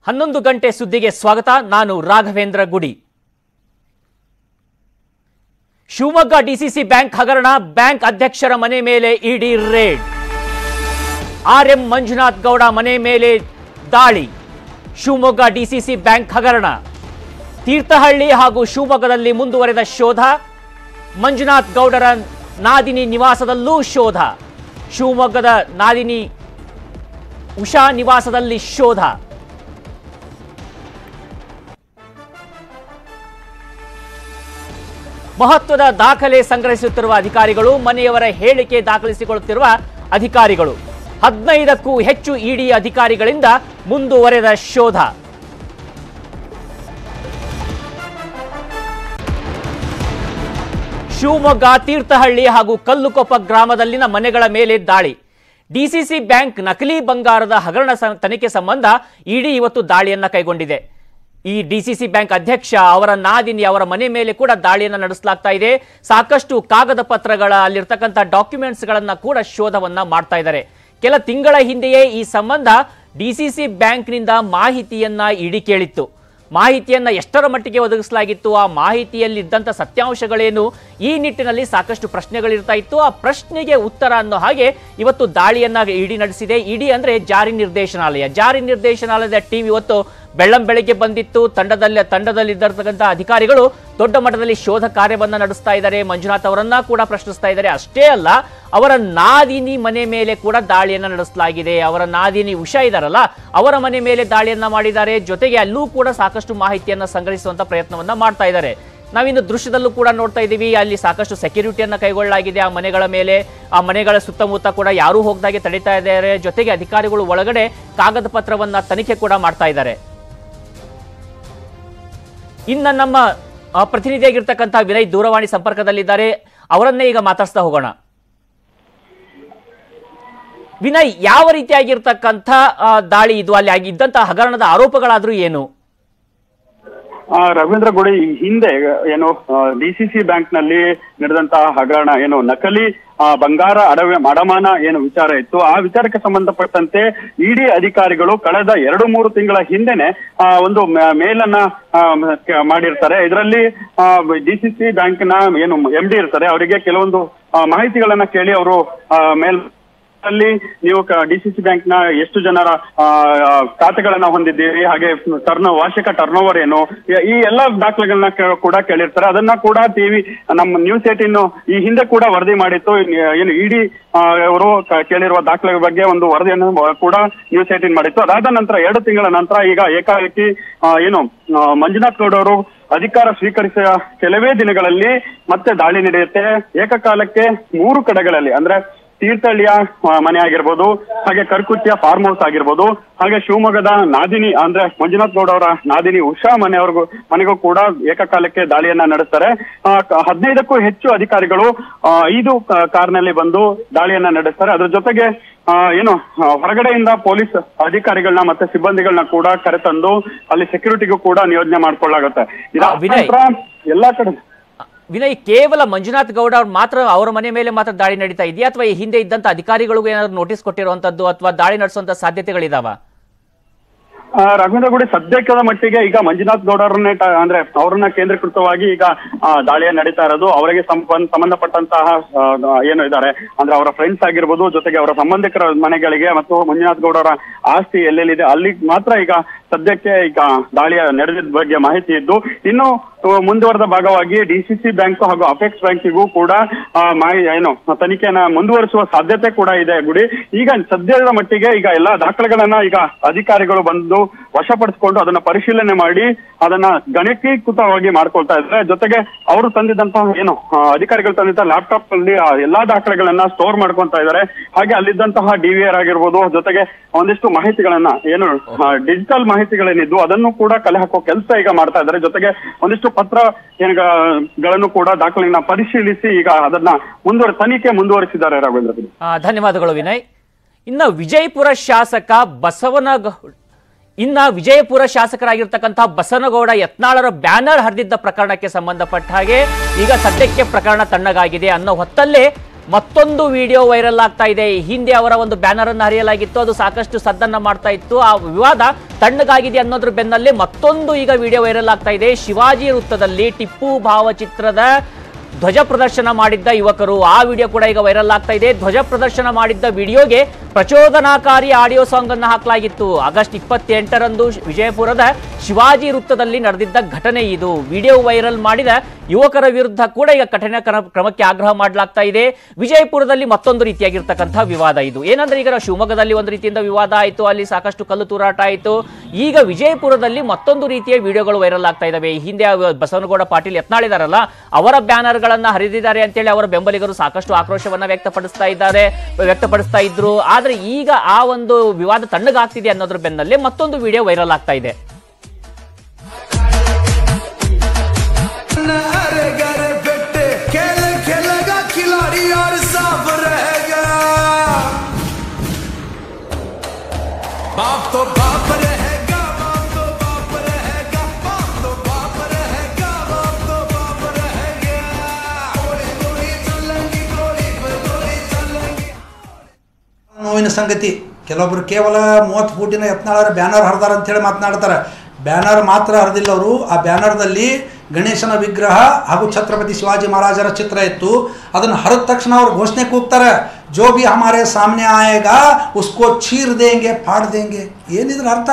ಹನ್ನೊಂದು ಗಂಟೆ ಸುದ್ದಿಗೆ ಸ್ವಾಗತ ನಾನು ರಾಘವೇಂದ್ರ ಗುಡಿ ಶಿವಮೊಗ್ಗ ಡಿಸಿಸಿ ಬ್ಯಾಂಕ್ ಹಗರಣ ಬ್ಯಾಂಕ್ ಅಧ್ಯಕ್ಷರ ಮನೆ ಮೇಲೆ ED raid R M Manjunath Gowda ಮನೆ ಮೇಲೆ ದಾಳಿ ಶಿವಮೊಗ್ಗ ಡಿಸಿಸಿ ಬ್ಯಾಂಕ್ ಹಗರಣ ತೀರ್ಥಹಳ್ಳಿ ಹಾಗೂ ಶಿವಮೊಗ್ಗದಲ್ಲಿ ಮುಂದುವರೆದ ಶೋಧ ಮಂಜುನಾಥ್ ಗೌಡರ ನಾದಿನಿ ನಿವಾಸದಲ್ಲೂ ಶೋಧ ಶಿವಮೊಗ್ಗದ ನಾದಿನಿ ಉಷಾ ನಿವಾಸದಲ್ಲಿ ಶೋಧ ಮಹತ್ವದ ದಾಖಲೆ ಸಂಗ್ರಹಿಸುತ್ತಿರುವ ಅಧಿಕಾರಿಗಳು ಮನೆಯವರ ಹೇಳಿಕೆ ದಾಖಲಿಸಿಕೊಳ್ಳುತ್ತಿರುವ ಅಧಿಕಾರಿಗಳು ಹದಿನೈದಕ್ಕೂ ಹೆಚ್ಚು ಇಡಿ ಅಧಿಕಾರಿಗಳಿಂದ ಮುಂದುವರೆದ ಶೋಧ ಶಿವಮೊಗ್ಗ ತೀರ್ಥಹಳ್ಳಿ ಹಾಗೂ ಕಲ್ಲುಕೊಪ್ಪ ಗ್ರಾಮದಲ್ಲಿನ ಮನೆಗಳ ಮೇಲೆ ದಾಳಿ ಡಿಸಿಸಿ ಬ್ಯಾಂಕ್ ನಕಲಿ ಬಂಗಾರದ ಹಗರಣ ಸ- ತನಿಖೆ ಸಂಬಂಧ ಇಡಿ ಇವತ್ತು ದಾಳಿಯನ್ನ ಕೈಗೊಂಡಿದೆ ಈ ಡಿಸಿಸಿ ಬ್ಯಾಂಕ್ ಅಧ್ಯಕ್ಷ ಅವರ ನಾದಿನಿ ಅವರ ಮನೆ ಮೇಲೆ ಕೂಡ ದಾಳಿಯನ್ನ ನಡೆಸಲಾಗ್ತಾ ಇದೆ ಸಾಕಷ್ಟು ಕಾಗದ ಪತ್ರಗಳ ಅಲ್ಲಿರ್ತಕ್ಕಂಥ ಡಾಕ್ಯುಮೆಂಟ್ಸ್ ಗಳನ್ನ ಕೂಡ ಶೋಧವನ್ನ ಮಾಡ್ತಾ ಇದ್ದಾರೆ ಕೆಲ ತಿಂಗಳ ಹಿಂದೆಯೇ ಈ ಸಂಬಂಧ ಡಿಸಿಸಿ ಬ್ಯಾಂಕ್ನಿಂದ ಮಾಹಿತಿಯನ್ನ ಇಡಿ ಕೇಳಿತ್ತು ಮಾಹಿತಿಯನ್ನ ಎಷ್ಟರ ಮಟ್ಟಿಗೆ ಒದಗಿಸಲಾಗಿತ್ತು ಆ ಮಾಹಿತಿಯಲ್ಲಿದ್ದಂಥ ಸತ್ಯಾಂಶಗಳೇನು ಈ ನಿಟ್ಟಿನಲ್ಲಿ ಸಾಕಷ್ಟು ಪ್ರಶ್ನೆಗಳಿರ್ತಾ ಇತ್ತು ಆ ಪ್ರಶ್ನೆಗೆ ಉತ್ತರ ಅನ್ನೋ ಹಾಗೆ ಇವತ್ತು ದಾಳಿಯನ್ನ ಇಡಿ ನಡೆಸಿದೆ ಇಡಿ ಅಂದ್ರೆ ಜಾರಿ ನಿರ್ದೇಶನಾಲಯ ಜಾರಿ ನಿರ್ದೇಶನಾಲಯದ ಟೀಮ್ ಇವತ್ತು ಬೆಳ್ಳಂ ಬೆಳಗ್ಗೆ ಬಂದಿತ್ತು ತಂಡದಲ್ಲಿ ತಂಡದಲ್ಲಿದ್ದಿರ್ತಕ್ಕಂಥ ಅಧಿಕಾರಿಗಳು ದೊಡ್ಡ ಮಟ್ಟದಲ್ಲಿ ಶೋಧ ಕಾರ್ಯವನ್ನ ನಡೆಸ್ತಾ ಇದ್ದಾರೆ ಮಂಜುನಾಥ್ ಅವರನ್ನ ಕೂಡ ಪ್ರಶ್ನಿಸ್ತಾ ಇದ್ದಾರೆ ಅಷ್ಟೇ ಅಲ್ಲ ಅವರ ನಾದಿನಿ ಮನೆ ಮೇಲೆ ಕೂಡ ದಾಳಿಯನ್ನ ನಡೆಸಲಾಗಿದೆ ಅವರ ನಾದಿನಿ ಉಷಾ ಇದಾರಲ್ಲ ಅವರ ಮನೆ ಮೇಲೆ ದಾಳಿಯನ್ನ ಮಾಡಿದ್ದಾರೆ ಜೊತೆಗೆ ಅಲ್ಲೂ ಕೂಡ ಸಾಕಷ್ಟು ಮಾಹಿತಿಯನ್ನ ಸಂಗ್ರಹಿಸುವಂತ ಪ್ರಯತ್ನವನ್ನ ಮಾಡ್ತಾ ಇದ್ದಾರೆ ನಾವಿನ್ನು ದೃಶ್ಯದಲ್ಲೂ ಕೂಡ ನೋಡ್ತಾ ಇದ್ದೀವಿ ಅಲ್ಲಿ ಸಾಕಷ್ಟು ಸೆಕ್ಯೂರಿಟಿಯನ್ನ ಕೈಗೊಳ್ಳಲಾಗಿದೆ ಆ ಮನೆಗಳ ಮೇಲೆ ಆ ಮನೆಗಳ ಸುತ್ತಮುತ್ತ ಕೂಡ ಯಾರೂ ಹೋಗದಾಗೆ ತಡೀತಾ ಇದ್ದಾರೆ ಜೊತೆಗೆ ಅಧಿಕಾರಿಗಳು ಒಳಗಡೆ ಕಾಗದ ಪತ್ರವನ್ನ ತನಿಖೆ ಕೂಡ ಮಾಡ್ತಾ ಇದ್ದಾರೆ ಇನ್ನ ನಮ್ಮ ಆ, ಪ್ರತಿನಿಧಿಯಾಗಿರ್ತಕ್ಕಂಥ ವಿನಯ್ ದೂರವಾಣಿ ಸಂಪರ್ಕದಲ್ಲಿದ್ದಾರೆ ಅವರನ್ನೇ ಈಗ ಮಾತಾಡ್ಸ್ತಾ ಹೋಗೋಣ ವಿನಯ್ ಯಾವ ರೀತಿಯಾಗಿರ್ತಕ್ಕಂಥ ಆ, ದಾಳಿ ಇದು ಅಲ್ಲಿ ಆಗಿ- ಇದ್ದಂಥ ಹಗರಣದ ಆರೋಪಗಳಾದ್ರೂ ಏನು ಆ, ರವೀಂದ್ರ ಗುಡಿ ಈ ಹಿಂದೆ ಏನು ಡಿಸಿಸಿ ಬ್ಯಾಂಕ್ ನಲ್ಲಿ ನಡೆದಂತಹ ಹಗರಣ ಏನು ನಕಲಿ ಆ, ಬಂಗಾರ ಅಡವೆ ಅಡಮಾನ ಏನು ವಿಚಾರ ಇತ್ತು ಆ ವಿಚಾರಕ್ಕೆ ಸಂಬಂಧಪಟ್ಟಂತೆ ಇಡಿ ಅಧಿಕಾರಿಗಳು ಕಳೆದ ಎರಡು ಮೂರು ತಿಂಗಳ ಹಿಂದೆನೆ ಆ, ಒಂದು ಮ- ಮೇಲನ್ನ ಆ, ಮ- ಕ- ಮಾಡಿರ್ತಾರೆ ಇದರಲ್ಲಿ ಡಿಸಿಸಿ ಬ್ಯಾಂಕ್ನ ಏನು ಎಂ ಡಿ ಇರ್ತಾರೆ ಅವರಿಗೆ ಕೆಲವೊಂದು ಆ, ಮಾಹಿತಿಗಳನ್ನ ಕೇಳಿ ಅವರು ಮೇಲ್ ಅಲ್ಲಿ ನೀವು ಡಿಸಿಸಿ ಬ್ಯಾಂಕ್ ನ ಎಷ್ಟು ಜನರ ಆ, ಆ, ಖಾತೆಗಳನ್ನ ಹೊಂದಿದ್ದೀರಿ ಹಾಗೆ ಟರ್ನ್ ವಾರ್ಷಿಕ ಟರ್ನ್ ಓವರ್ ಏನು ಈ- ಈ ಎಲ್ಲ ದಾಖಲೆಗಳನ್ನ ಕೇ- ಕೂಡ ಕೇಳಿರ್ತಾರೆ ಅದನ್ನ ಕೂಡ ಟಿವಿ ನಮ್ಮ ನ್ಯೂಸ್ ಏಟಿನ್ ಈ ಹಿಂದೆ ಕೂಡ ವರದಿ ಮಾಡಿತ್ತು ಏನು ಇಡಿ ಅವರು ಕ- ಕೇಳಿರುವ ದಾಖಲೆ ಬಗ್ಗೆ ಒಂದು ವರದಿಯನ್ನು ಕೂಡ ನ್ಯೂಸ್ ಏಟಿನ್ ಮಾಡಿತ್ತು ಅದಾದ ನಂತರ ಎರಡು ತಿಂಗಳ ನಂತರ ಈಗ ಏಕಾಏಕಿ ಆ, ಏನು ಆ, ಮಂಜುನಾಥ್ ಗೌಡ ಅವರು ಅಧಿಕಾರ ಸ್ವೀಕರಿಸಿದ ಕೆಲವೇ ದಿನಗಳಲ್ಲಿ ಮತ್ತೆ ದಾಳಿ ನಡೆಯುತ್ತೆ ಏಕಕಾಲಕ್ಕೆ ಮೂರು ಕಡೆಗಳಲ್ಲಿ ಅಂದ್ರೆ ತೀರ್ಥಹಳ್ಳಿಯ ಆ, ಮನೆ ಆಗಿರ್ಬೋದು ಹಾಗೆ ಕರ್ಕುತ್ತಿಯ ಫಾರ್ಮ್ ಹೌಸ್ ಆಗಿರ್ಬೋದು ಹಾಗೆ ಶಿವಮೊಗ್ಗದ ನಾದಿನಿ ಅಂದ್ರೆ ಮಂಜುನಾಥ್ ಗೌಡ ಅವರ ನಾದಿನಿ ಉಷಾ ಮನೆಯವ್ರಿಗೂ ಮನೆಗೂ ಕೂಡ ಏಕಕಾಲಕ್ಕೆ ದಾಳಿಯನ್ನ ನಡೆಸ್ತಾರೆ ಆ, ಕ- ಹದಿನೈದಕ್ಕೂ ಹೆಚ್ಚು ಅಧಿಕಾರಿಗಳು ಆ, ಐದು ಕ- ಕಾರ್ನಲ್ಲಿ ಬಂದು ದಾಳಿಯನ್ನ ನಡೆಸ್ತಾರೆ ಅದ್ರ ಜೊತೆಗೆ ಆ, ಏನು ಆ, ಹೊರಗಡೆಯಿಂದ ಪೊಲೀಸ್ ಅಧಿಕಾರಿಗಳನ್ನ ಮತ್ತೆ ಸಿಬ್ಬಂದಿಗಳನ್ನ ಕೂಡ ಕರೆತಂದು ಅಲ್ಲಿ ಸೆಕ್ಯೂರಿಟಿಗೂ ಕೂಡ ನಿಯೋಜನೆ ಮಾಡ್ಕೊಳ್ಳಾಗತ್ತೆ ಇದಾದ ವಿನಯ್. ನಂತರ ಎಲ್ಲಾ ಕಡೆ ವಿನಯ್ ಕೇವಲ ಮಂಜುನಾಥ್ ಗೌಡ ಅವ್ರು ಮಾತ್ರ ಅವರ ಮನೆ ಮೇಲೆ ಮಾತ್ರ ದಾಳಿ ನಡೀತಾ ಇದೆಯಾ ಅಥವಾ ಈ ಹಿಂದೆ ಇದ್ದಂಥ ಅಧಿಕಾರಿಗಳಿಗೂ ಏನಾದ್ರು ನೋಟಿಸ್ ಕೊಟ್ಟಿರುವಂತದ್ದು ಅಥವಾ ದಾಳಿ ನಡೆಸುವಂತ ಸಾಧ್ಯತೆಗಳಿದಾವ ಆ, ರಾಘವೇಂದ್ರ ಗುಡಿ ಸದ್ಯಕ್ಕದ ಮಟ್ಟಿಗೆ ಈಗ ಮಂಜುನಾಥ್ ಗೌಡ ಅವ್ರನ್ನೇ ಟ- ಅಂದ್ರೆ ಅವ್ರನ್ನ ಕೇಂದ್ರೀಕೃತವಾಗಿ ಈಗ ಆ, ದಾಳಿಯ ನಡೀತಾ ಇರೋದು ಅವರಿಗೆ ಸಂಬಂಧ ಸಂಬಂಧಪಟ್ಟಂತಹ ಆ, ಏನು ಇದ್ದಾರೆ ಅಂದ್ರೆ ಅವರ ಫ್ರೆಂಡ್ಸ್ ಆಗಿರ್ಬೋದು ಜೊತೆಗೆ ಅವರ ಸಂಬಂಧಿಕರ ಮನೆಗಳಿಗೆ ಮತ್ತು ಮಂಜುನಾಥ್ ಗೌಡ ಅವರ ಆಸ್ತಿ ಎಲ್ಲೆಲ್ಲಿದೆ ಅಲ್ಲಿ ಮಾತ್ರ ಈಗ ಸದ್ಯಕ್ಕೆ ಈಗ ದಾಳಿಯ ನಡೆದಿದ್ದ ಬಗ್ಗೆ ಮಾಹಿತಿ ಇದ್ದು ಇನ್ನು ಆ, ಮುಂದುವರೆದ ಭಾಗವಾಗಿ ಡಿಸಿಸಿ ಬ್ಯಾಂಕ್ ಹಾಗೂ ಅಪೆಕ್ಸ್ ಬ್ಯಾಂಕಿಗೂ ಕೂಡ ಆ, ಮಾಹಿ ಏನು ತನಿಖೆಯನ್ನ ಮುಂದುವರಿಸುವ ಸಾಧ್ಯತೆ ಕೂಡ ಇದೆ ಗುಡಿ ಈಗ ಸದ್ಯದ ಮಟ್ಟಿಗೆ ಈಗ ಎಲ್ಲಾ ದಾಖಲೆಗಳನ್ನ ಈಗ ಅಧಿಕಾರಿಗಳು ಬಂದು ವಶಪಡಿಸಿಕೊಂಡು ಅದನ್ನ ಪರಿಶೀಲನೆ ಮಾಡಿ ಅದನ್ನ ಗಣಕೀಕೃತವಾಗಿ ಮಾಡ್ಕೊಳ್ತಾ ಇದ್ದಾರೆ ಜೊತೆಗೆ ಅವರು ತಂದಿದ್ದಂತಹ ಏನು ಆ, ಅಧಿಕಾರಿಗಳು ತಂದಿದ್ದ ಲ್ಯಾಪ್ಟಾಪ್ ಅಲ್ಲಿ ಆ ಎಲ್ಲಾ ದಾಖಲೆಗಳನ್ನ ಸ್ಟೋರ್ ಮಾಡ್ಕೊಂತಾ ಇದ್ದಾರೆ ಹಾಗೆ ಅಲ್ಲಿದ್ದಂತಹ ಡಿವಿಆರ್ ಆಗಿರ್ಬೋದು ಜೊತೆಗೆ ಒಂದಿಷ್ಟು ಮಾಹಿತಿಗಳನ್ನ ಏನು ಡಿಜಿಟಲ್ ಮಾಹಿತಿಗಳೇನಿದ್ವು ಅದನ್ನು ಕೂಡ ಕಲೆ ಹಾಕೋ ಕೆಲಸ ಈಗ ಮಾಡ್ತಾ ಇದ್ದಾರೆ ಜೊತೆಗೆ ಒಂದಿಷ್ಟು ಪತ್ರ ಏನುಗಳನ್ನು ಕೂಡ ದಾಖಲೆಯನ್ನ ಪರಿಶೀಲಿಸಿ ಈಗ ಅದನ್ನ ಮುಂದುವರೆ ತನಿಖೆ ಮುಂದುವರಿಸಿದ್ದಾರೆ ರಾಘವೇಂದ್ರ ಗುಡಿ. ಆ, ಧನ್ಯವಾದಗಳು ವಿನಯ್ ಇನ್ನ ವಿಜಯಪುರ ಶಾಸಕ ಬಸವನಗೌಡ ಇನ್ನ ವಿಜಯಪುರ ಶಾಸಕರಾಗಿರ್ತಕ್ಕಂಥ ಬಸವನಗೌಡ ಯತ್ನಾಳರ ಬ್ಯಾನರ್ ಹರಿದಿದ್ದ ಪ್ರಕರಣಕ್ಕೆ ಸಂಬಂಧಪಟ್ಟ ಹಾಗೆ ಈಗ ಸದ್ಯಕ್ಕೆ ಪ್ರಕರಣ ತಣ್ಣಗಾಗಿದೆ ಅನ್ನೋ ಹೊತ್ತಲ್ಲೇ ಮತ್ತೊಂದು ವಿಡಿಯೋ ವೈರಲ್ ಆಗ್ತಾ ಇದೆ ಈ ಹಿಂದೆ ಅವರ ಒಂದು ಬ್ಯಾನರ್ ಅನ್ನು ಹರಿಯಲಾಗಿತ್ತು ಅದು ಸಾಕಷ್ಟು ಸದ್ದನ್ನ ಮಾಡ್ತಾ ಇತ್ತು ಆ ವಿವಾದ ತಣ್ಣಗಾಗಿದೆ ಅನ್ನೋದ್ರ ಬೆನ್ನಲ್ಲೇ ಮತ್ತೊಂದು ಈಗ ವಿಡಿಯೋ ವೈರಲ್ ಆಗ್ತಾ ಇದೆ ಶಿವಾಜಿ ವೃತ್ತದಲ್ಲಿ ಟಿಪ್ಪು ಭಾವಚಿತ್ರದ ಧ್ವಜ ಪ್ರದರ್ಶನ ಮಾಡಿದ್ದ ಯುವಕರು ಆ ವಿಡಿಯೋ ಕೂಡ ಈಗ ವೈರಲ್ ಆಗ್ತಾ ಇದೆ ಧ್ವಜ ಪ್ರದರ್ಶನ ಮಾಡಿದ್ದ ವಿಡಿಯೋಗೆ ಪ್ರಚೋದನಾಕಾರಿ ಆಡಿಯೋ ಸಾಂಗ್ ಅನ್ನು ಹಾಕಲಾಗಿತ್ತು ಆಗಸ್ಟ್ ಇಪ್ಪತ್ತೆಂಟರಂದು ವಿಜಯಪುರದ ಶಿವಾಜಿ ವೃತ್ತದಲ್ಲಿ ನಡೆದಿದ್ದ ಘಟನೆ ಇದು ವಿಡಿಯೋ ವೈರಲ್ ಮಾಡಿದ ಯುವಕರ ವಿರುದ್ಧ ಕೂಡ ಈಗ ಕಠಿಣ ಕ್ರಮ- ಕ್ರಮಕ್ಕೆ ಆಗ್ರಹ ಮಾಡಲಾಗ್ತಾ ಇದೆ ವಿಜಯಪುರದಲ್ಲಿ ಮತ್ತೊಂದು ರೀತಿಯಾಗಿರ್ತಕ್ಕಂಥ ವಿವಾದ ಇದು ಏನಂದ್ರೆ ಈಗ ಶಿವಮೊಗ್ಗದಲ್ಲಿ ಒಂದು ರೀತಿಯಿಂದ ವಿವಾದ ಆಯಿತು ಅಲ್ಲಿ ಸಾಕಷ್ಟು ಕಲ್ಲು ತೂರಾಟ ಆಯಿತು ಈಗ ವಿಜಯಪುರದಲ್ಲಿ ಮತ್ತೊಂದು ರೀತಿಯ ವಿಡಿಯೋಗಳು ವೈರಲ್ ಆಗ್ತಾ ಇದಾವೆ ಈ ಹಿಂದೆ ಅವ- ಬಸವನಗೌಡ ಪಾಟೀಲ್ ಯತ್ನಾಳಿದಾರಲ್ಲ ಅವರ ಬ್ಯಾನರ್ಗಳನ್ನ ಹರಿದಿದ್ದಾರೆ ಅಂತೇಳಿ ಅವರ ಬೆಂಬಲಿಗರು ಸಾಕಷ್ಟು ಆಕ್ರೋಶವನ್ನ ವ್ಯಕ್ತಪಡಿಸ್ತಾ ಇದ್ದಾರೆ ವ್ಯಕ್ತಪಡಿಸ್ತಾ ಇದ್ರು ಆದ್ರೆ ಈಗ ಆ ಒಂದು ವಿವಾದ ತಣ್ಣಗಾಗ್ತಿದೆ ಅನ್ನೋದ್ರ ಬೆನ್ನಲ್ಲೇ ಮತ್ತೊಂದು ವಿಡಿಯೋ ವೈರಲ್ ಆಗ್ತಾ ಇದೆ अरे गरे बेटे खेल खेलेगा खिलाड़ी और साफ रहेगा बाप तो बाप रहेगा बाप तो बाप रहेगा बाप तो बाप रहेगा बाप तो बाप रहेगा गोली गोली चलेंगी गोली पे गोली चलेंगी ನೋವಿನ ಸಂಗತಿ ಕೆಲವೊಬ್ರು ಕೇವಲ ಮೂವತ್ತು ಫೂಟಿನ ಯತ್ನಾಳರ ಬ್ಯಾನರ್ ಹರಿದಾರ ಅಂತೇಳಿ ಮಾತನಾಡ್ತಾರೆ ಬ್ಯಾನರ್ ಮಾತ್ರ ಹರಿದಿಲ್ಲ ಅವರು ಆ ಬ್ಯಾನರ್ದಲ್ಲಿ ಗಣೇಶನ ವಿಗ್ರಹ ಹಾಗೂ ಛತ್ರಪತಿ ಶಿವಾಜಿ ಮಹಾರಾಜರ ಚಿತ್ರ ಇತ್ತು ಅದನ್ನು ಹರಿದ ತಕ್ಷಣ ಅವ್ರು ಘೋಷಣೆ ಕೂಗ್ತಾರೆ ಜೋ ಬಿ ಹಮಾರೆ ಸಾಮ್ನೆ ಆಯೇಗಾ ಉಸ್ಕೋ ಚೀರ್ ದೇಂಗೆ ಫಾಡ್ ದೇಂಗೆ ಏನಿದ್ರ ಅರ್ಥ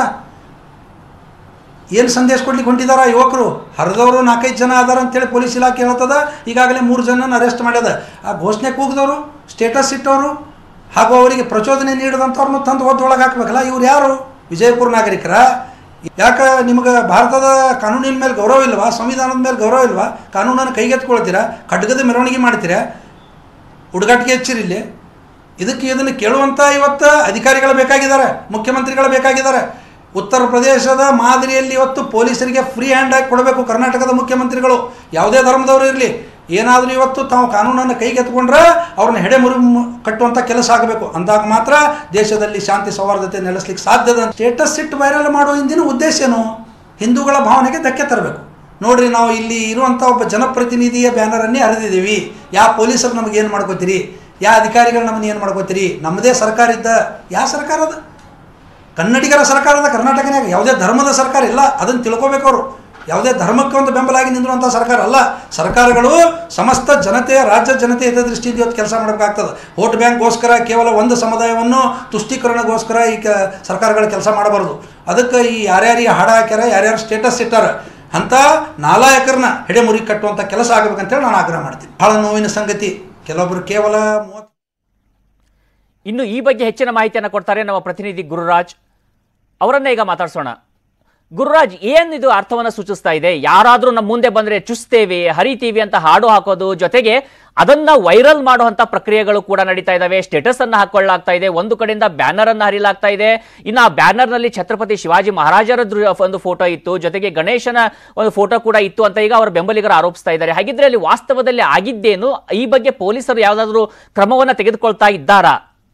ಏನು ಸಂದೇಶ ಕೊಡ್ಲಿಕ್ಕೆ ಹೊಂಟಿದಾರ ಯುವಕರು ಹರಿದವರು ನಾಲ್ಕೈದು ಜನ ಅದಾರ ಅಂತೇಳಿ ಪೊಲೀಸ್ ಇಲಾಖೆ ಹೇಳ್ತದ ಈಗಾಗಲೇ ಮೂರು ಜನನ ಅರೆಸ್ಟ್ ಮಾಡ್ಯದ ಆ ಘೋಷಣೆ ಕೂಗಿದವರು ಸ್ಟೇಟಸ್ ಇಟ್ಟವರು ಹಾಗೂ ಅವರಿಗೆ ಪ್ರಚೋದನೆ ನೀಡಿದಂಥವ್ರನ್ನ ತಂದು ಒದ್ದೊಳಗೆ ಹಾಕ್ಬೇಕಲ್ಲ ಇವ್ರು ಯಾರು ವಿಜಯಪುರ ನಾಗರಿಕರ ಯಾಕೆ ನಿಮಗೆ ಭಾರತದ ಕಾನೂನಿನ ಮೇಲೆ ಗೌರವ ಇಲ್ವಾ ಸಂವಿಧಾನದ ಮೇಲೆ ಗೌರವ ಇಲ್ವಾ ಕಾನೂನನ್ನು ಕೈಗೆತ್ಕೊಳ್ತೀರಾ ಖಡ್ಗದ ಮೆರವಣಿಗೆ ಮಾಡ್ತೀರಾ ಹುಡುಗಾಟಿಗೆ ಹೆಚ್ಚಿರಿ ಇಲ್ಲಿ ಇದಕ್ಕೆ ಇದನ್ನು ಕೇಳುವಂಥ ಇವತ್ತು ಅಧಿಕಾರಿಗಳು ಬೇಕಾಗಿದ್ದಾರೆ ಮುಖ್ಯಮಂತ್ರಿಗಳು ಬೇಕಾಗಿದ್ದಾರೆ ಉತ್ತರ ಪ್ರದೇಶದ ಮಾದರಿಯಲ್ಲಿ ಇವತ್ತು ಪೊಲೀಸರಿಗೆ ಫ್ರೀ ಹ್ಯಾಂಡ್ ಆಗಿ ಕೊಡಬೇಕು ಕರ್ನಾಟಕದ ಮುಖ್ಯಮಂತ್ರಿಗಳು ಯಾವುದೇ ಧರ್ಮದವರು ಇರಲಿ ಏನಾದರೂ ಇವತ್ತು ತಾವು ಕಾನೂನನ್ನು ಕೈಗೆತ್ಕೊಂಡ್ರೆ ಅವ್ರನ್ನ ಹೆಡೆ ಮುರಿ ಕಟ್ಟುವಂಥ ಕೆಲಸ ಆಗಬೇಕು ಅಂದಾಗ ಮಾತ್ರ ದೇಶದಲ್ಲಿ ಶಾಂತಿ ಸೌಹಾರ್ದತೆ ನೆಲೆಸ್ಲಿಕ್ಕೆ ಸಾಧ್ಯದ ಸ್ಟೇಟಸ್ ಇಟ್ಟು ವೈರಲ್ ಮಾಡೋ ಹಿಂದಿನ ಉದ್ದೇಶ ಏನು ಹಿಂದೂಗಳ ಭಾವನೆಗೆ ಧಕ್ಕೆ ತರಬೇಕು ನೋಡ್ರಿ ನಾವು ಇಲ್ಲಿ ಇರುವಂಥ ಒಬ್ಬ ಜನಪ್ರತಿನಿಧಿಯ ಬ್ಯಾನರನ್ನೇ ಹರಿದಿದ್ದೀವಿ ಯಾವ ಪೊಲೀಸರು ನಮಗೆ ಏನು ಮಾಡ್ಕೋತೀರಿ ಯಾವ ಅಧಿಕಾರಿಗಳು ನಮ್ಮನ್ನ ಏನು ಮಾಡ್ಕೋತೀರಿ ನಮ್ಮದೇ ಸರ್ಕಾರ ಇದ್ದ ಯಾವ ಸರ್ಕಾರ ಅದ ಕನ್ನಡಿಗರ ಸರ್ಕಾರದ ಕರ್ನಾಟಕನಾಗ ಯಾವುದೇ ಧರ್ಮದ ಸರ್ಕಾರ ಇಲ್ಲ ಅದನ್ನು ತಿಳ್ಕೊಬೇಕು ಅವರು ಯಾವುದೇ ಧರ್ಮಕ್ಕೆ ಒಂದು ಬೆಂಬಲಾಗಿ ನಿಂದಿರುವಂಥ ಸರ್ಕಾರ ಅಲ್ಲ ಸರ್ಕಾರಗಳು ಸಮಸ್ತ ಜನತೆಯ ರಾಜ್ಯ ಜನತೆ ಹಿತದೃಷ್ಟಿಯಿಂದ ಇವತ್ತು ಕೆಲಸ ಮಾಡಬೇಕಾಗ್ತದೆ ವೋಟ್ ಬ್ಯಾಂಕ್ಗೋಸ್ಕರ ಕೇವಲ ಒಂದು ಸಮುದಾಯವನ್ನು ತುಷ್ಟೀಕರಣಗೋಸ್ಕರ ಈ ಕ ಸರ್ಕಾರಗಳು ಕೆಲಸ ಮಾಡಬಾರ್ದು ಅದಕ್ಕೆ ಈ ಯಾರ್ಯಾರಿಗೆ ಹಾಡ ಹಾಕ್ಯಾರ ಯಾರ್ಯಾರು ಸ್ಟೇಟಸ್ ಇಟ್ಟಾರ ಅಂಥ ನಾಲಾಯಕರನ್ನ ಹೆಡೆಮುರಿ ಕಟ್ಟುವಂಥ ಕೆಲಸ ಆಗಬೇಕಂತೇಳಿ ನಾನು ಆಗ್ರಹ ಮಾಡ್ತೀನಿ ಭಾಳ ನೋವಿನ ಸಂಗತಿ ಕೆಲವೊಬ್ಬರು ಕೇವಲ ಮೂವತ್ತು ಇನ್ನು ಈ ಬಗ್ಗೆ ಹೆಚ್ಚಿನ ಮಾಹಿತಿಯನ್ನು ಕೊಡ್ತಾರೆ ನಮ್ಮ ಪ್ರತಿನಿಧಿ ಗುರುರಾಜ್ ಅವರನ್ನೇ ಈಗ ಮಾತಾಡ್ಸೋಣ ಗುರುರಾಜ್ ಏನಿದು ಅರ್ಥವನ್ನು ಸೂಚಿಸ್ತಾ ಇದೆ ಯಾರಾದರೂ ನಮ್ಮ ಮುಂದೆ ಬಂದ್ರೆ ಚುಸ್ತೇವೆ ಹರಿತೀವಿ ಅಂತ ಹಾಡು ಹಾಕೋದು ಜೊತೆಗೆ ಅದನ್ನ ವೈರಲ್ ಮಾಡುವಂತ ಪ್ರಕ್ರಿಯೆಗಳು ಕೂಡ ನಡೀತಾ ಇದಾವೆ ಸ್ಟೇಟಸ್ ಅನ್ನ ಹಾಕೊಳ್ಳಲಾಗ್ತಾ ಇದೆ ಒಂದು ಕಡೆಯಿಂದ ಬ್ಯಾನರ್ ಅನ್ನ ಹರಿಲಾಗ್ತಾ ಇದೆ ಇನ್ನು ಆ ಬ್ಯಾನರ್ ನಲ್ಲಿ ಛತ್ರಪತಿ ಶಿವಾಜಿ ಮಹಾರಾಜರ ದೃ- ಒಂದು ಫೋಟೋ ಇತ್ತು ಜೊತೆಗೆ ಗಣೇಶನ ಒಂದು ಫೋಟೋ ಕೂಡ ಇತ್ತು ಅಂತ ಈಗ ಅವರ ಬೆಂಬಲಿಗರು ಆರೋಪಿಸ್ತಾ ಇದ್ದಾರೆ ಹಾಗಿದ್ರೆ ಅಲ್ಲಿ ವಾಸ್ತವದಲ್ಲಿ ಆಗಿದ್ದೇನು ಈ ಬಗ್ಗೆ ಪೊಲೀಸರು ಯಾವುದಾದ್ರೂ ಕ್ರಮವನ್ನ ತೆಗೆದುಕೊಳ್ತಾ ಇದ್ದಾರಾ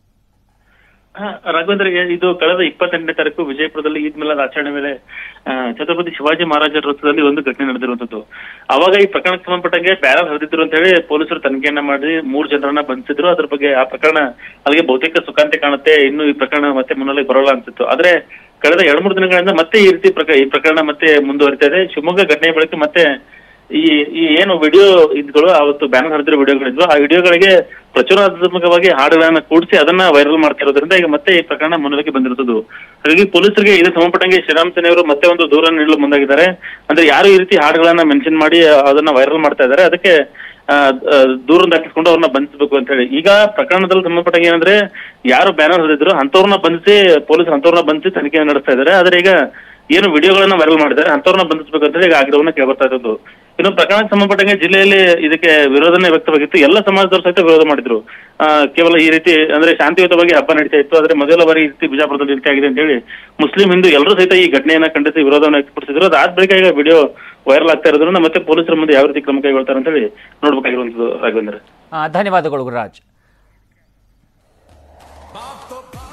ಹಾ, ರಾಘವೇಂದ್ರ ಏ- ಇದು ಕಳೆದ ಇಪ್ಪತ್ತೆಂಟನೇ ತಾರೀಕು ವಿಜಯಪುರದಲ್ಲಿ ಈದ್ ಮಿಲಾದ್ ಆಚರಣೆ ವೇಳೆ ಆ, ಛತ್ರಪತಿ ಶಿವಾಜಿ ಮಹಾರಾಜರ ವೃತ್ತದಲ್ಲಿ ಒಂದು ಘಟನೆ ನಡೆದಿರುವಂತದ್ದು ಅವಾಗ ಈ ಪ್ರಕರಣಕ್ಕೆ ಸಂಬಂಧಪಟ್ಟಂಗೆ ಬ್ಯಾರಲ್ ಹರಿದಿದ್ರು ಅಂತ ಹೇಳಿ ಪೊಲೀಸರು ತನಿಖೆಯನ್ನ ಮಾಡಿ ಮೂರು ಜನರನ್ನ ಬಂಧಿಸಿದ್ರು ಅದ್ರ ಬಗ್ಗೆ ಆ ಪ್ರಕರಣ ಅಲ್ಲಿಗೆ ಬಹುತೇಕ ಸುಖಾಂತಿ ಕಾಣುತ್ತೆ ಇನ್ನು ಈ ಪ್ರಕರಣ ಮತ್ತೆ ಮುನ್ನೆಲೆಗೆ ಬರೋಲ್ಲ ಅನ್ಸಿತ್ತು ಆದ್ರೆ ಕಳೆದ ಎರಡ್ ಮೂರು ದಿನಗಳಿಂದ ಮತ್ತೆ ಈ ರೀತಿ ಪ್ರಕ ಈ ಪ್ರಕರಣ ಮತ್ತೆ ಮುಂದುವರಿತಾ ಇದೆ ಶಿವಮೊಗ್ಗ ಘಟನೆ ಬಳಿಕ ಮತ್ತೆ ಈ ಈ ಏನು ವಿಡಿಯೋ ಇದ್ಗಳು ಅವತ್ತು ಬ್ಯಾನರ್ ಹರಿದಿರೋ ವಿಡಿಯೋಗಳಿದ್ವು ಆ ವಿಡಿಯೋಗಳಿಗೆ ಪ್ರಚುರಾತ್ಮಕವಾಗಿ ಹಾಡುಗಳನ್ನ ಕೂಡಿಸಿ ಅದನ್ನ ವೈರಲ್ ಮಾಡ್ತಿರೋದ್ರಿಂದ ಈಗ ಮತ್ತೆ ಈ ಪ್ರಕರಣ ಮುನ್ನೆಲೆಗೆ ಬಂದಿರುತ್ತದೆ ಹಾಗಾಗಿ ಪೊಲೀಸರಿಗೆ ಇದು ಸಂಬಂಧಪಟ್ಟಂಗೆ ಶ್ರೀರಾಮ್ ಸೇನೆ ಅವರು ಮತ್ತೆ ಒಂದು ದೂರ ನೀಡಲು ಮುಂದಾಗಿದ್ದಾರೆ ಅಂದ್ರೆ ಯಾರು ಈ ರೀತಿ ಹಾಡುಗಳನ್ನ ಮೆನ್ಷನ್ ಮಾಡಿ ಅದನ್ನ ವೈರಲ್ ಮಾಡ್ತಾ ಇದ್ದಾರೆ ಅದಕ್ಕೆ ಆ, ಆ, ದೂರನ್ನ ದಾಖಲಿಸಿಕೊಂಡು ಅವ್ರನ್ನ ಬಂಧಿಸಬೇಕು ಅಂತ ಹೇಳಿ ಈಗ ಪ್ರಕರಣದಲ್ಲಿ ಸಂಬಂಧಪಟ್ಟಂಗೆ ಏನಂದ್ರೆ ಯಾರು ಬ್ಯಾನರ್ ಹರಿದ್ರು ಅಂತವ್ರನ್ನ ಬಂಧಿಸಿ ಪೊಲೀಸರು ಅಂತವ್ರನ್ನ ಬಂಧಿಸಿ ತನಿಖೆ ನಡೆಸ್ತಾ ಇದ್ದಾರೆ ಆದ್ರೆ ಈಗ ಏನು ವಿಡಿಯೋಗಳನ್ನ ವೈರಲ್ ಮಾಡಿದ್ದಾರೆ ಅಂತವ್ರನ್ನ ಬಂಧಿಸಬೇಕು ಅಂತ ಹೇಳಿ ಈಗ ಆಗ್ರಹವನ್ನ ಕೇಳ್ಬರ್ತಾ ಇರೋದು ಇನ್ನು ಪ್ರಕರಣಕ್ಕೆ ಸಂಬಂಧಪಟ್ಟಂಗೆ ಜಿಲ್ಲೆಯಲ್ಲಿ ಇದಕ್ಕೆ ವಿರೋಧನೆ ವ್ಯಕ್ತವಾಗಿತ್ತು ಎಲ್ಲ ಸಮಾಜದವರು ಸಹಿತ ವಿರೋಧ ಮಾಡಿದ್ರು ಆ, ಕೇವಲ ಈ ರೀತಿ ಅಂದ್ರೆ ಶಾಂತಿಯುತವಾಗಿ ಹಬ್ಬ ನಡೀತಾ ಇತ್ತು ಆದ್ರೆ ಮೊದಲ ಬಾರಿ ಈ ರೀತಿ ಬಿಜಾಪುರದಲ್ಲಿ ಈ ರೀತಿ ಆಗಿದೆ ಅಂತ ಹೇಳಿ ಮುಸ್ಲಿಂ ಹಿಂದೂ ಎಲ್ಲರೂ ಸಹಿತ ಈ ಘಟನೆಯನ್ನ ಖಂಡಿಸಿ ವಿರೋಧವನ್ನು ವ್ಯಕ್ತಪಡಿಸಿದ್ರು ಅದಾದ ಬಳಿಕ ಈಗ ವಿಡಿಯೋ ವೈರಲ್ ಆಗ್ತಾ ಇರೋದ್ರಿಂದ ಮತ್ತೆ ಪೊಲೀಸರ ಮುಂದೆ ಯಾವ ರೀತಿ ಕ್ರಮ ಕೈಗೊಳ್ತಾರೆ ಅಂತ ಹೇಳಿ ನೋಡ್ಬೇಕಾಗಿರುವಂತದ್ದು ರಾಘವೇಂದ್ರ ಆ, ಧನ್ಯವಾದಗಳು ಗುರುರಾಜ್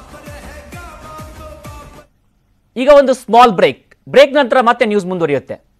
ಈಗ ಒಂದು ಸ್ಮಾಲ್ ಬ್ರೇಕ್ ಬ್ರೇಕ್ ನಂತರ ಮತ್ತೆ ನ್ಯೂಸ್ ಮುಂದುವರಿಯುತ್ತೆ